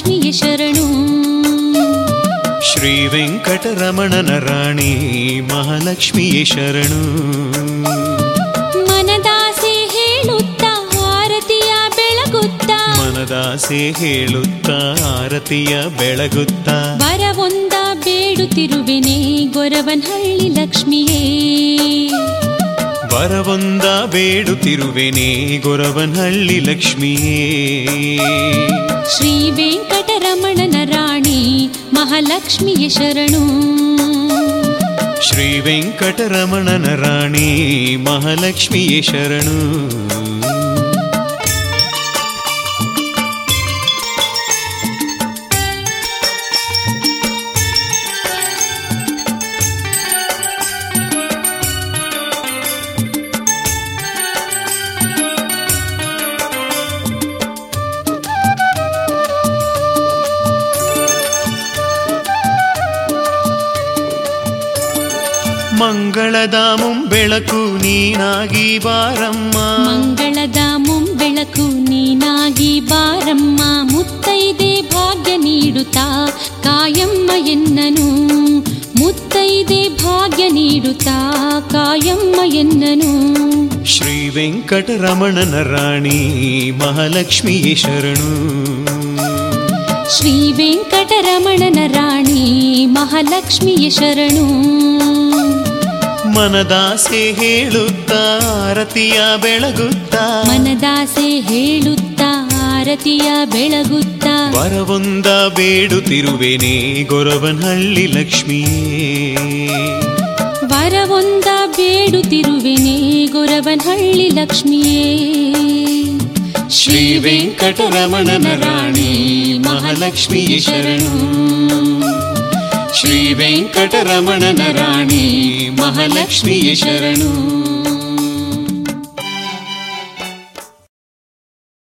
ಮಹಾಲಕ್ಷ್ಮಿಯ ಶರಣು ಶ್ರೀ ವೆಂಕಟರಮಣನ ರಾಣಿ ಮಹಾಲಕ್ಷ್ಮಿಯೇ ಶರಣು ಮನದಾಸೆ ಹೇಳುತ್ತಾ ಆರತಿಯ ಬೆಳಗುತ್ತಾ ಮನದಾಸೆ ಹೇಳುತ್ತಾ ಆರತಿಯ ಬೆಳಗುತ್ತಾ ವರವೊಂದ ಬೇಡುತ್ತಿರುವೆನೆ ಗೊರವನಹಳ್ಳಿ ಲಕ್ಷ್ಮಿಯೇ ವರವೊಂದ ಬೇಡುತ್ತಿರುವೆನೆ ಗೊರವನಹಳ್ಳಿ ಲಕ್ಷ್ಮಿಯೇ ಶ್ರೀ ವೆಂಕಟರಮಣನ ರಾಣಿ ಮಹಾಲಕ್ಷ್ಮಿಯ ಶರಣು ಶ್ರೀ ವೆಂಕಟರಮಣನ ರಾಣಿ ಮಹಾಲಕ್ಷ್ಮಿಯೇ ಶರಣು ಮಂಗಳದ ಮುಂಬೆಳಕು ನೀನಾಗಿ ಬಾರಮ್ಮ ಮಂಗಳದ ಮುಂಬೆಳಕು ನೀನಾಗಿ ಬಾರಮ್ಮ ಮುತ್ತೈದೆ ಭಾಗ್ಯ ನೀಡುತ್ತಾ ಕಾಯಮ್ಮ ಎನ್ನನು ಮುತ್ತೈದೆ ಭಾಗ್ಯ ನೀಡುತ್ತಾ ಕಾಯಮ್ಮ ಎನ್ನನು ಶ್ರೀ ವೆಂಕಟರಮಣನ ರಾಣಿ ಮಹಾಲಕ್ಷ್ಮಿಯೇ ಶರಣು ಶ್ರೀ ವೆಂಕಟರಮಣನ ರಾಣಿ ಮಹಾಲಕ್ಷ್ಮಿಯ ಶರಣು ಮನದಾಸೆ ಹೇಳುತ್ತಾ ಆರತಿಯ ಬೆಳಗುತ್ತಾ ಮನದಾಸೆ ಹೇಳುತ್ತಾ ಆರತಿಯ ಬೆಳಗುತ್ತಾ ವರವೊಂದ ಬೇಡುತ್ತಿರುವೆನೆ ಗೊರವನಹಳ್ಳಿ ಲಕ್ಷ್ಮಿಯೇ ವರವೊಂದ ಬೇಡುತ್ತಿರುವೆನೆ ಗೊರವನಹಳ್ಳಿ ಲಕ್ಷ್ಮಿಯೇ ಶ್ರೀ ವೆಂಕಟರಮಣನ ರಾಣಿ ಮಹಾಲಕ್ಷ್ಮಿಯೇ ಶರಣು ಶ್ರೀ ವೆಂಕಟರಮಣನ ರಾಣಿ ಮಹಾಲಕ್ಷ್ಮಿಯೇ ಶರಣು